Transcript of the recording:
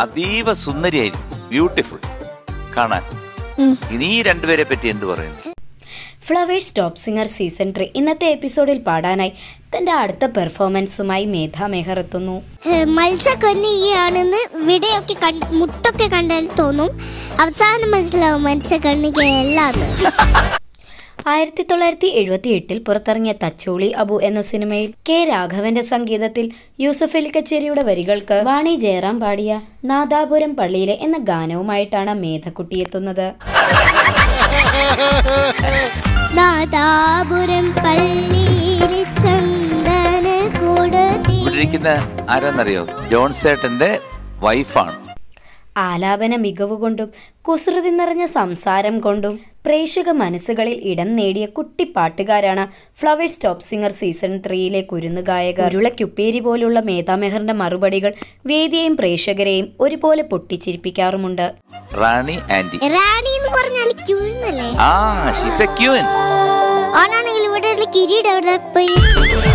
അതീവ സുന്ദരിയായിരിക്കും ബ്യൂട്ടിഫുൾ കാണാൻ ഇനി ഈ രണ്ടുപേരെ പറ്റി എന്ത് പറയുന്നു flowers top singer season three ഇന്നത്തെ എപ്പിസോഡിൽ പാടാനായി തന്റെ അടുത്ത പെർഫോമൻസുമായി മേധ മെഹർ എത്തുന്നു മത്സ്യക്കന്യകയാണെന്ന് ഇവിടെയൊക്കെ കണ്ട് മുട്ടൊക്കെ കണ്ടാൽ തോന്നും അവസാനം മനസ്സിലാവും മത്സ്യക്കന്യകയല്ലാന്ന് ആയിരത്തി തൊള്ളായിരത്തി എഴുപത്തി എട്ടിൽ പുറത്തിറങ്ങിയ തച്ചോളി അബു എന്ന സിനിമയിൽ കെ രാഘവന്റെ സംഗീതത്തിൽ യൂസഫ് അലി കച്ചേരിയുടെ വരികൾക്ക് വാണി ജയറാം പാടിയ നാദാപുരം പള്ളിയിലെ എന്ന ഗാനവുമായിട്ടാണ് മേധക്കുട്ടി എത്തുന്നത് നാദാപുരം പള്ളിയിൽ ചന്ദന കൂടത്തിൽ ഇവിടെ ഇരിക്കുന്ന ആരാന്നറിയോ ജോൺസേട്ടന്റെ വൈഫാണ് ആലാപന മികവ് കൊണ്ടും കുസൃതി നിറഞ്ഞ സംസാരം കൊണ്ടും പ്രേക്ഷക മനസ്സുകളിൽ ഇടം നേടിയ കുട്ടിപ്പാട്ടുകാരാണ് ഫ്ലവേഴ്സ് ടോപ്പ് സിംഗർ സീസൺ ത്രീയിലെ കുരുന്നു ഗായകർ ഉരുളക്കുപ്പേരി പോലുള്ള മേധാമെഹറിന്റെ മറുപടികൾ വേദിയെയും പ്രേക്ഷകരെയും ഒരുപോലെ പൊട്ടിച്ചിരിപ്പിക്കാറുമുണ്ട് റാണി ആന്റി റാണി എന്ന് പറഞ്ഞാൽ ക്യൂന്നല്ലേ ആ ഷീസ് എ ക്യൂൻ ആണാണെങ്കിൽ ഇവിടെ ഉള്ള കിരീടം എവിടെ പോയി